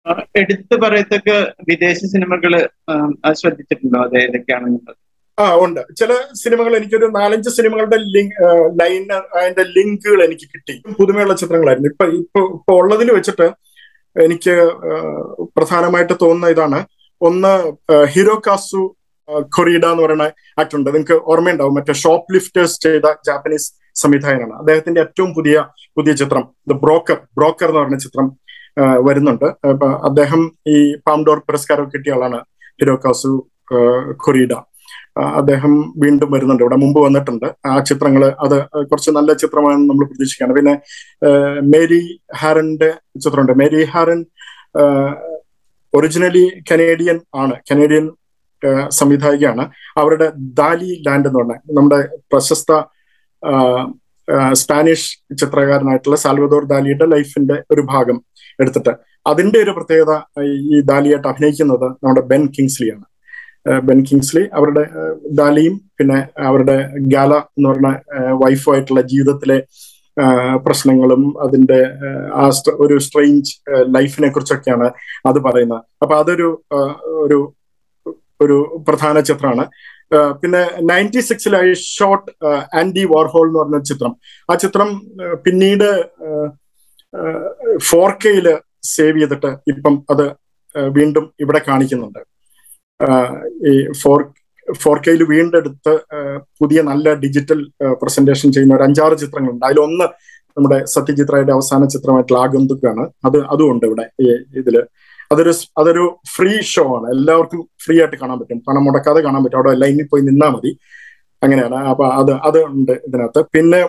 ആ, എടുത്തു പറയത്തക്ക വിദേശ സിനിമകള് ആം, അത് ശ്രദ്ധിച്ചിട്ടുണ്ടോ അത് ഏതൊക്കെയാണെന്നുള്ളത് ആ ഉണ്ട് ചില സിനിമകൾ എനിക്കൊരു നാലഞ്ച് സിനിമകളുടെ ലിങ്ക് ലൈൻ അതിന്റെ ലിങ്കുകൾ എനിക്ക് കിട്ടി പുതുമയുള്ള ചിത്രങ്ങളായിരുന്നു ഇപ്പൊ ഇപ്പൊ ഇപ്പൊ ഉള്ളതിൽ വെച്ചിട്ട് എനിക്ക് ആ, പ്രധാനമായിട്ട് തോന്നുന്ന ഇതാണ് ഒന്ന് ഹിരോകാസു കൊറീഡ എന്ന് പറയുന്ന ആക്ടർ ഉണ്ട് നിങ്ങൾക്ക് ഓർമ്മയുണ്ടാവും മറ്റേ ഷോപ്പ് ലിഫ്റ്റേഴ്സ് ചെയ്ത ജാപ്പനീസ് സംവിധായകനാണ് അദ്ദേഹത്തിന്റെ ഏറ്റവും പുതിയ പുതിയ ചിത്രം ദ ബ്രോക്കർ ബ്രോക്കർ എന്ന് പറയുന്ന ചിത്രം ആ, വരുന്നുണ്ട് അപ്പൊ അദ്ദേഹം ഈ പാംഡോർ പുരസ്കാരം കിട്ടിയ ആളാണ് ഹിരോകാസു കൊറീഡ ആ, അദ്ദേഹം വീണ്ടും വരുന്നുണ്ട് ഇവിടെ മുമ്പ് വന്നിട്ടുണ്ട് ആ ചിത്രങ്ങൾ അത് കുറച്ച് നല്ല ചിത്രമാണെന്ന് നമ്മൾ പ്രതീക്ഷിക്കുകയാണ് പിന്നെ ആ, മേരി ഹാരന്റെ ചിത്രമുണ്ട് മേരി ഹാരൻ ഒറിജിനലി കനേഡിയൻ ആണ് കനേഡിയൻ ആ, സംവിധായികയാണ് അവരുടെ ദാലി ലാൻഡ് എന്ന് പറഞ്ഞ നമ്മുടെ പ്രശസ്ത ആ, ആ, സ്പാനിഷ് ചിത്രകാരനായിട്ടുള്ള സാൽവദോർ ദാലിയുടെ ലൈഫിന്റെ ഒരു ഭാഗം എടുത്തിട്ട് അതിന്റെ ഒരു പ്രത്യേകത ഈ ദാലിയായിട്ട് അഭിനയിക്കുന്നത് നമ്മുടെ ബെൻ കിങ്സ്ലിയാണ് ഏഹ് ബെൻ കിങ്സ്ലി അവരുടെ ഏഹ് ദാലിയും പിന്നെ അവരുടെ ഗാല എന്ന് പറഞ്ഞ വൈഫുമായിട്ടുള്ള ജീവിതത്തിലെ ഏഹ് പ്രശ്നങ്ങളും അതിന്റെ ഏഹ് ആ സ്റ്റ- ഒരു സ്ട്രെയിഞ്ച് ലൈഫിനെ കുറിച്ചൊക്കെയാണ് അത് പറയുന്നത് അപ്പൊ അതൊരു ഏഹ് ഒരു ഒരു പ്രധാന ചിത്രമാണ് ഏഹ് പിന്നെ നയൻറ്റി സിക്സിലായി ഷോർട്ട് ആൻഡി വാർഹോൾ എന്ന് പറഞ്ഞ ചിത്രം ആ ചിത്രം ഏഹ് പിന്നീട് ഫോർ കെയില് സേവ് ചെയ്തിട്ട് ഇപ്പം അത് ഏഹ് വീണ്ടും ഇവിടെ കാണിക്കുന്നുണ്ട് ആഹ് ഈ ഫോർ ഫോർ കെയിൽ വീണ്ടെടുത്ത് ആഹ് പുതിയ നല്ല ഡിജിറ്റൽ പ്രസന്റേഷൻ ചെയ്യുന്ന ഒരു അഞ്ചാറ് ചിത്രങ്ങളുണ്ട് അതിലൊന്ന് നമ്മുടെ സത്യജിത് റായുടെ അവസാന ചിത്രമായിട്ടുള്ള ആഗന്തുക്കാണ് അത് അതും ഉണ്ട് ഇവിടെ ഈ ഇതില് അതൊരു സ് അതൊരു ഫ്രീ ഷോ ആണ് എല്ലാവർക്കും ഫ്രീ ആയിട്ട് കാണാൻ പറ്റും പണം മുടക്കാതെ കാണാൻ പറ്റും അവിടെ ലൈനിൽ പോയി നിന്നാൽ മതി അങ്ങനെയാണ് അപ്പൊ അത് അത് ഉണ്ട് ഇതിനകത്ത് പിന്നെ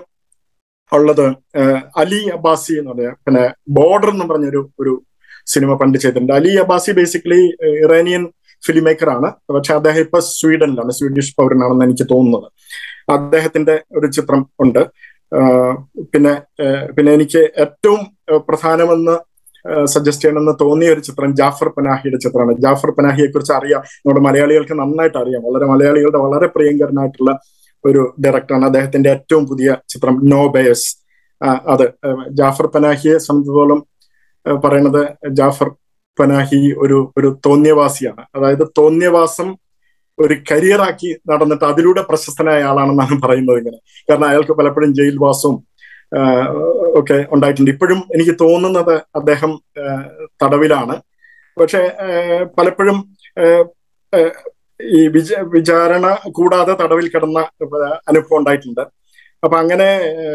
ഉള്ളത് ആഹ് അലി അബ്ബാസി എന്ന് പറഞ്ഞ പിന്നെ ബോർഡർ എന്ന് പറഞ്ഞൊരു ഒരു സിനിമ പണ്ട് ചെയ്തിട്ടുണ്ട് Ali Abbasi basically Iranian filmmaker ആണ് പക്ഷെ അദ്ദേഹം ഇപ്പൊ സ്വീഡനിലാണ് സ്വീഡിഷ് പൗരനാണെന്ന് എനിക്ക് തോന്നുന്നത് അദ്ദേഹത്തിന്റെ ഒരു ചിത്രം ഉണ്ട് ആഹ് പിന്നെ ആഹ് പിന്നെ എനിക്ക് ഏറ്റവും ആഹ് പ്രധാനമെന്ന് സജസ്റ്റ് ചെയ്യണമെന്ന് തോന്നിയ ഒരു ചിത്രം ജാഫർ പനാഹിയുടെ ചിത്രമാണ് ജാഫർ പനാഹിയെ കുറിച്ച് അറിയാം നമ്മുടെ മലയാളികൾക്ക് നന്നായിട്ട് അറിയാം വളരെ മലയാളികളുടെ വളരെ പ്രിയങ്കരനായിട്ടുള്ള ഒരു ഡയറക്ടറാണ് അദ്ദേഹത്തിന്റെ ഏറ്റവും പുതിയ ചിത്രം നോ ബയസ് അത് ആഹ് ജാഫർ പനാഹിയെ സംബന്ധിച്ചിടത്തോളം ആഹ് പറയണത് ജാഫർ പനാഹി ഒരു ഒരു തോന്നിയവാസിയാണ് അതായത് തോന്നിയവാസം ഒരു കരിയറാക്കി നടന്നിട്ട് അതിലൂടെ പ്രശസ്തനായ ആളാണെന്നാണ് പറയുന്നത് ഇങ്ങനെ കാരണം അയാൾക്ക് പലപ്പോഴും ജയിൽവാസവും ആഹ് ഒക്കെ ഉണ്ടായിട്ടുണ്ട് ഇപ്പോഴും എനിക്ക് തോന്നുന്നത് അദ്ദേഹം ആഹ് തടവിലാണ് പക്ഷെ ആഹ് പലപ്പോഴും ആഹ് ആഹ് ഈ വിച വിചാരണ കൂടാതെ തടവിൽ കിടന്ന അനുഭവം ഉണ്ടായിട്ടുണ്ട് അപ്പൊ അങ്ങനെ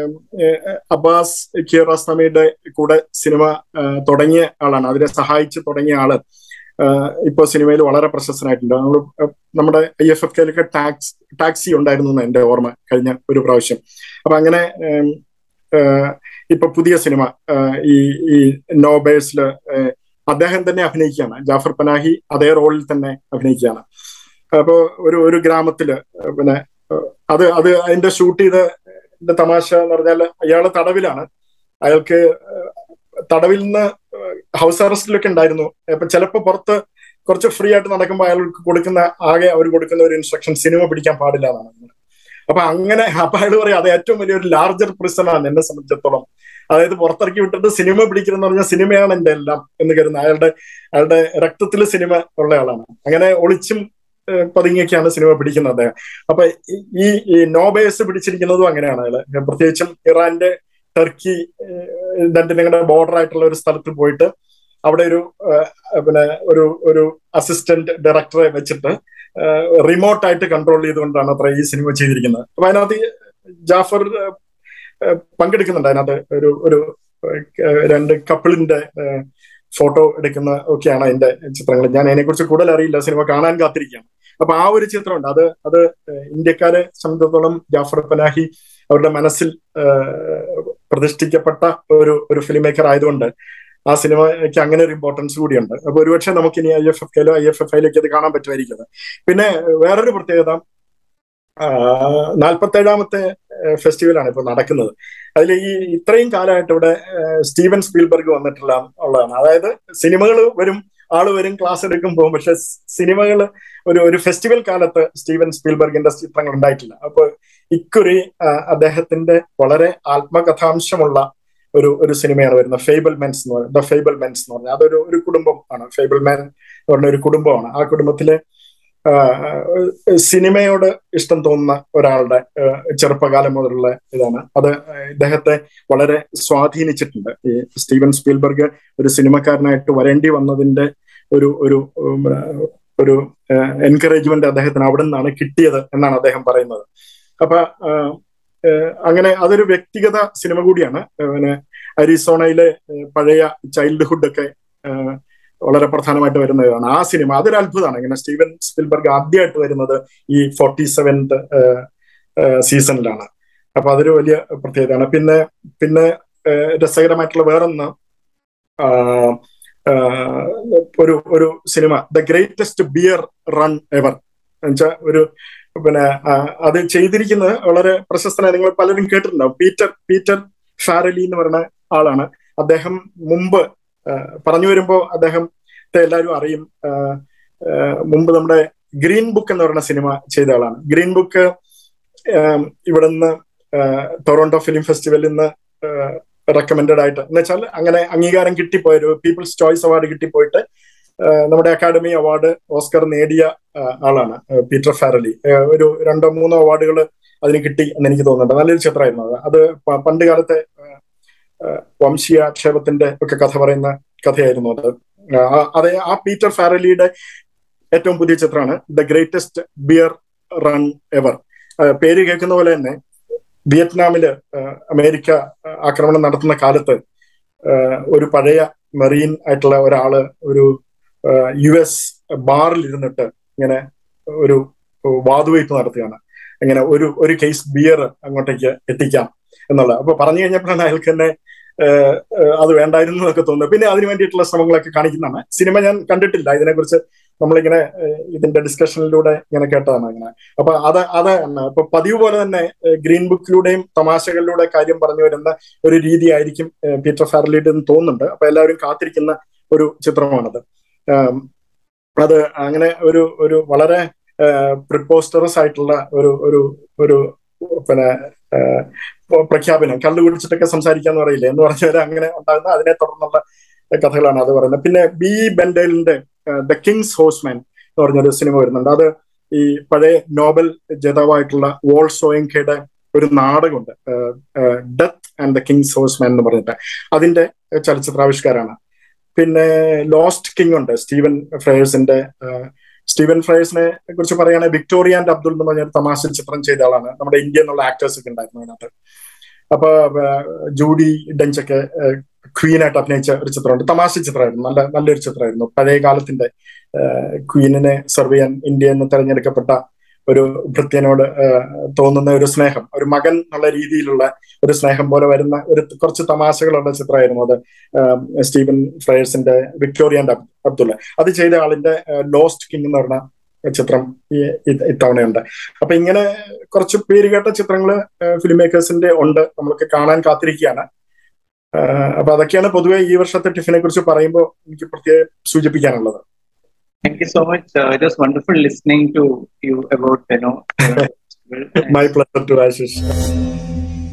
ഏഹ് അബ്ബാസ് കിയറാസ്തമിയുടെ കൂടെ സിനിമ ആഹ് തുടങ്ങിയ ആളാണ് അതിനെ സഹായിച്ച് തുടങ്ങിയ ആള് ആഹ് ഇപ്പൊ സിനിമയിൽ വളരെ പ്രശസ്തനായിട്ടുണ്ട് നമ്മൾ നമ്മുടെ ഐ എഫ് എഫ് കെയിലൊക്കെ ടാക്സ് ടാക്സി ഉണ്ടായിരുന്നു എന്ന് എന്റെ ഓർമ്മ കഴിഞ്ഞ ഒരു പ്രാവശ്യം അപ്പൊ അങ്ങനെ ഏം, ആഹ് ഇപ്പൊ പുതിയ സിനിമ ആഹ് ഈ ഈ നോബേഴ്സില് അദ്ദേഹം തന്നെ അഭിനയിക്കുകയാണ് ജാഫർ പനാഹി അതേ റോളിൽ തന്നെ അഭിനയിക്കുകയാണ് അപ്പോ ഒരു ഒരു ഗ്രാമത്തില് പിന്നെ ആഹ് അത് അത് അതിന്റെ ഷൂട്ട് ചെയ്ത ഇതിന്റെ തമാശ എന്ന് പറഞ്ഞാൽ അയാള് തടവിലാണ് അയാൾക്ക് ആഹ് തടവിൽ നിന്ന് ഹൗസ് അറസ്റ്റിലൊക്കെ ഉണ്ടായിരുന്നു അപ്പൊ ചിലപ്പോ പുറത്ത് കുറച്ച് ഫ്രീ ആയിട്ട് നടക്കുമ്പോൾ അയാൾക്ക് കൊടുക്കുന്ന ആകെ അവർ കൊടുക്കുന്ന ഒരു ഇൻസ്ട്രക്ഷൻ സിനിമ പിടിക്കാൻ പാടില്ല എന്നാണ് അപ്പൊ അങ്ങനെ അപ്പൊ അയാൾ പറയാം അത് ഏറ്റവും വലിയൊരു ലാർജർ പ്രിസൺ ആണ് എന്നെ സംബന്ധിച്ചിടത്തോളം അതായത് പുറത്തിറക്കി വിട്ടിട്ട് സിനിമ പിടിക്കണമെന്ന് പറഞ്ഞാൽ സിനിമയാണ് എന്റെ എല്ലാം എന്ന് കരുതുന്ന അയാളുടെ അയാളുടെ രക്തത്തിൽ സിനിമ ഉള്ള ആളാണ് അങ്ങനെ ഒളിച്ചും ഏഹ് പതുങ്ങിയൊക്കെയാണ് സിനിമ പിടിക്കുന്നത് അദ്ദേഹം അപ്പൊ ഈ ഈ നോബേസ് പിടിച്ചിരിക്കുന്നതും അങ്ങനെയാണ് അയാള് പ്രത്യേകിച്ചും ഇറാന്റെ ടർക്കി ഏഹ് രണ്ടിനും ബോർഡർ ആയിട്ടുള്ള ഒരു സ്ഥലത്ത് പോയിട്ട് അവിടെ ഒരു ഏഹ് പിന്നെ ഒരു ഒരു അസിസ്റ്റന്റ് ഡയറക്ടറെ വെച്ചിട്ട് റിമോട്ട് ആയിട്ട് കൺട്രോൾ ചെയ്തുകൊണ്ടാണ് അത്ര ഈ സിനിമ ചെയ്തിരിക്കുന്നത് അപ്പൊ അതിനകത്ത് ഈ ജാഫർ ഏഹ് പങ്കെടുക്കുന്നുണ്ട് അതിനകത്ത് ഒരു ഒരു ഏഹ് രണ്ട് കപ്പിളിന്റെ ഫോട്ടോ എടുക്കുന്ന ഒക്കെയാണ് അതിന്റെ ചിത്രങ്ങൾ ഞാൻ അതിനെക്കുറിച്ച് കൂടുതൽ അറിയില്ല സിനിമ കാണാൻ കാത്തിരിക്കുകയാണ് അപ്പൊ ആ ഒരു ചിത്രമുണ്ട് അത് അത് ഇന്ത്യക്കാരെ സംബന്ധിച്ചിടത്തോളം ജാഫർ പനാഹി അവരുടെ മനസ്സിൽ പ്രതിഷ്ഠിക്കപ്പെട്ട ഒരു ഒരു ഫിലിം മേക്കർ ആയതുകൊണ്ട് ആ സിനിമയ്ക്ക് അങ്ങനെ ഒരു ഇമ്പോർട്ടൻസ് കൂടിയുണ്ട് അപ്പൊ ഒരുപക്ഷെ നമുക്ക് ഇനി ഐ എഫ് എഫ് കെയിലോ ഐ എഫ് എഫ് ഐയിലേക്ക് അത് കാണാൻ പറ്റുമായിരിക്കും പിന്നെ വേറൊരു പ്രത്യേകത നാൽപ്പത്തേഴാമത്തെ ഫെസ്റ്റിവലാണ് ഇപ്പൊ നടക്കുന്നത് അതിൽ ഈ ഇത്രയും കാലമായിട്ട് ഇവിടെ സ്റ്റീവൻ സ്പീൽബർഗ് വന്നിട്ടുള്ള ഉള്ളതാണ് അതായത് സിനിമകൾ വരും ആള് വരും ക്ലാസ് എടുക്കും പോകും പക്ഷെ സിനിമകൾ ഒരു ഒരു ഫെസ്റ്റിവൽ കാലത്ത് സ്റ്റീവൻ സ്പീൽബർഗിന്റെ ചിത്രങ്ങൾ ഉണ്ടായിട്ടില്ല അപ്പൊ ഇക്കുറി അദ്ദേഹത്തിന്റെ വളരെ ആത്മകഥാംശമുള്ള ഒരു ഒരു സിനിമയാണ് വരുന്നത് ഫേബിൾ മെൻസ് എന്ന് പറയുന്നത് ദ ഫേബിൾ മെൻസ് എന്ന് പറഞ്ഞാൽ അതൊരു ഒരു കുടുംബം ആണ് ഫേബിൾ മാൻ എന്ന് പറഞ്ഞ ഒരു കുടുംബമാണ് ആ കുടുംബത്തിലെ സിനിമയോട് ഇഷ്ടം തോന്നുന്ന ഒരാളുടെ ചെറുപ്പകാലം മുതലുള്ള ഇതാണ് അത് ഇദ്ദേഹത്തെ വളരെ സ്വാധീനിച്ചിട്ടുണ്ട് ഈ സ്റ്റീവൻ സ്പീൽബർഗ് ഒരു സിനിമക്കാരനായിട്ട് വരേണ്ടി വന്നതിന്റെ ഒരു ഒരു ഒരു എൻകറേജ്മെന്റ് അദ്ദേഹത്തിന് അവിടെ നിന്നാണ് കിട്ടിയത് എന്നാണ് അദ്ദേഹം പറയുന്നത് അപ്പൊ അങ്ങനെ അതൊരു വ്യക്തിഗത സിനിമ കൂടിയാണ് പിന്നെ അരിസോണയിലെ പഴയ ചൈൽഡ്ഹുഡ് ഒക്കെ വളരെ പ്രധാനമായിട്ട് വരുന്നതാണ് ആ സിനിമ അതൊരു അത്ഭുതമാണ് ഇങ്ങനെ സ്റ്റീവൻ സ്പിൽബർഗ് ആദ്യമായിട്ട് വരുന്നത് ഈ ഫോർട്ടി സെവൻത് സീസണിലാണ് അപ്പൊ അതൊരു വലിയ പ്രത്യേകതയാണ് പിന്നെ പിന്നെ രസകരമായിട്ടുള്ള വേറൊന്ന് ഒരു ഒരു സിനിമ the greatest beer run ever എന്നുവെച്ചാൽ ഒരു പിന്നെ അത് ചെയ്തിരിക്കുന്നത് വളരെ പ്രശസ്തനായ നിങ്ങൾ പലരും കേട്ടിട്ടുണ്ടാവും പീറ്റർ പീറ്റർ ഫാരലി എന്ന് പറയുന്ന ആളാണ് അദ്ദേഹം മുമ്പ് പറഞ്ഞു വരുമ്പോൾ അദ്ദേഹത്തെ എല്ലാവരും അറിയും മുമ്പ് നമ്മുടെ ഗ്രീൻ ബുക്ക് എന്ന് പറയുന്ന സിനിമ ചെയ്ത ആളാണ് ഗ്രീൻ ബുക്ക് ഇവിടെ നിന്ന് ടൊറോണ്ടോ ഫിലിം ഫെസ്റ്റിവലിൽ നിന്ന് റെക്കമെൻഡഡ് ആയിട്ട് എന്ന് വെച്ചാൽ അങ്ങനെ അംഗീകാരം കിട്ടിപ്പോയ ഒരു പീപ്പിൾസ് ചോയ്സ് അവാർഡ് കിട്ടിപ്പോയിട്ട് നമ്മുടെ അക്കാഡമി അവാർഡ് ഓസ്കർ നേടിയ ആളാണ് പീറ്റർ ഫാരലി ഒരു രണ്ടോ മൂന്നോ അവാർഡുകൾ അതിന് കിട്ടി എന്ന് എനിക്ക് തോന്നുന്നുണ്ട് നല്ലൊരു ചിത്രമായിരുന്നു അത് അത് പണ്ട് കാലത്തെ വംശീയാക്ഷേപത്തിന്റെ ഒക്കെ കഥ പറയുന്ന കഥയായിരുന്നു അത് അതെ ആ പീറ്റർ ഫാരലിയുടെ ഏറ്റവും പുതിയ ചിത്രമാണ് the greatest beer run ever പേര് കേൾക്കുന്ന പോലെ തന്നെ വിയറ്റ്നാമില് അമേരിക്ക ആക്രമണം നടത്തുന്ന കാലത്ത് ഒരു പഴയ മെറീൻ ആയിട്ടുള്ള ഒരാള് ഒരു യു എസ് ബാറിൽ ഇരുന്നിട്ട് ഇങ്ങനെ ഒരു വാതുവയ്പ് നടത്തുകയാണ് ഇങ്ങനെ ഒരു ഒരു കേസ് ബിയർ അങ്ങോട്ടേക്ക് എത്തിക്കാം എന്നുള്ളത് അപ്പൊ പറഞ്ഞു കഴിഞ്ഞപ്പോഴാണ് അയാൾക്ക് തന്നെ അത് വേണ്ടായിരുന്നു എന്നൊക്കെ തോന്നുന്നത് പിന്നെ അതിന് വേണ്ടിയിട്ടുള്ള ശ്രമങ്ങളൊക്കെ കാണിക്കുന്നതാണ് സിനിമ ഞാൻ കണ്ടിട്ടില്ല ഇതിനെക്കുറിച്ച് നമ്മളിങ്ങനെ ഇതിന്റെ ഡിസ്കഷനിലൂടെ ഇങ്ങനെ കേട്ടതാണ് ഇങ്ങനെ അപ്പൊ അത് അത് ഇപ്പൊ പതിവ് പോലെ തന്നെ ഗ്രീൻ ബുക്കിലൂടെയും തമാശകളിലൂടെ കാര്യം പറഞ്ഞു വരുന്ന ഒരു രീതി ആയിരിക്കും പീറ്റർ ഫാരലിയുടെ എന്ന് തോന്നുന്നുണ്ട് അപ്പൊ എല്ലാവരും കാത്തിരിക്കുന്ന ഒരു ചിത്രമാണത് അത് അങ്ങനെ ഒരു ഒരു വളരെ പ്രിപ്പോസ്റ്ററസ് ആയിട്ടുള്ള ഒരു ഒരു ഒരു പിന്നെ പ്രഖ്യാപനം കള്ളു കുടിച്ചിട്ടൊക്കെ സംസാരിക്കാന്ന് പറയില്ലേ എന്ന് പറഞ്ഞാൽ അങ്ങനെ ഉണ്ടാകുന്ന അതിനെ തുടർന്നുള്ള കഥകളാണ് അത് പറയുന്നത് പിന്നെ ബി ബെൻഡേലിന്റെ ദ കിങ്സ് ഹോസ്മാൻ എന്ന് പറഞ്ഞൊരു സിനിമ വരുന്നുണ്ട് അത് ഈ പഴയ നോബൽ ജേതാവായിട്ടുള്ള വോൾ സോയിങ്കയുടെ ഒരു നാടകമുണ്ട് death and the king's horseman എന്ന് പറഞ്ഞിട്ട് അതിന്റെ ചലച്ചിത്രാവിഷ്കാരാണ് പിന്നെ ലോസ്റ്റ് കിങ് ഉണ്ട് സ്റ്റീവൻ ഫ്രേഴ്സിന്റെ സ്റ്റീവൻ ഫ്രേഴ്സിനെ കുറിച്ച് പറയുകയാണെങ്കിൽ വിക്ടോറിയ ആൻഡ് അബ്ദുൾ എന്ന് പറഞ്ഞ തമാശ ചിത്രം ചെയ്ത ആളാണ് നമ്മുടെ ഇന്ത്യ എന്നുള്ള ആക്ടേഴ്സ് ഒക്കെ ഉണ്ടായിരുന്നു അതിനകത്ത് അപ്പൊ ജൂഡി ഡെഞ്ചൊക്കെ ക്വീനായിട്ട് അഭിനയിച്ച ഒരു ചിത്രമുണ്ട് തമാശ ചിത്രമായിരുന്നു നല്ല നല്ലൊരു ചിത്രമായിരുന്നു പഴയ കാലത്തിന്റെ ക്വീനിനെ സെർവ് ചെയ്യാൻ ഇന്ത്യ എന്ന് തെരഞ്ഞെടുക്കപ്പെട്ട ഒരു ഭൃത്യനോട് തോന്നുന്ന ഒരു സ്നേഹം ഒരു മകൻ എന്നുള്ള രീതിയിലുള്ള ഒരു സ്നേഹം പോലെ വരുന്ന ഒരു കുറച്ച് തമാശകളുള്ള ചിത്രമായിരുന്നു അത് സ്റ്റീവൻ ഫ്രയേഴ്സിന്റെ വിക്ടോറിയന്റെ അബ്ദുള്ള അത് ചെയ്ത ആളിന്റെ ലോസ്റ്റ് കിങ് എന്ന് പറഞ്ഞ ചിത്രം ഈ ഇത്തവണയുണ്ട് അപ്പൊ ഇങ്ങനെ കുറച്ച് പേരുകേട്ട ചിത്രങ്ങള് ഫിലിം മേക്കേഴ്സിന്റെ ഉണ്ട് നമ്മൾക്ക് കാണാൻ കാത്തിരിക്കുകയാണ് അപ്പൊ അതൊക്കെയാണ് പൊതുവെ ഈ വർഷത്തെ ടിഫിനെ കുറിച്ച് പറയുമ്പോൾ എനിക്ക് പ്രത്യേകം സൂചിപ്പിക്കാനുള്ളത് Thank you so much. Uh, it was wonderful listening to you about, you know, My pleasure to Ashish.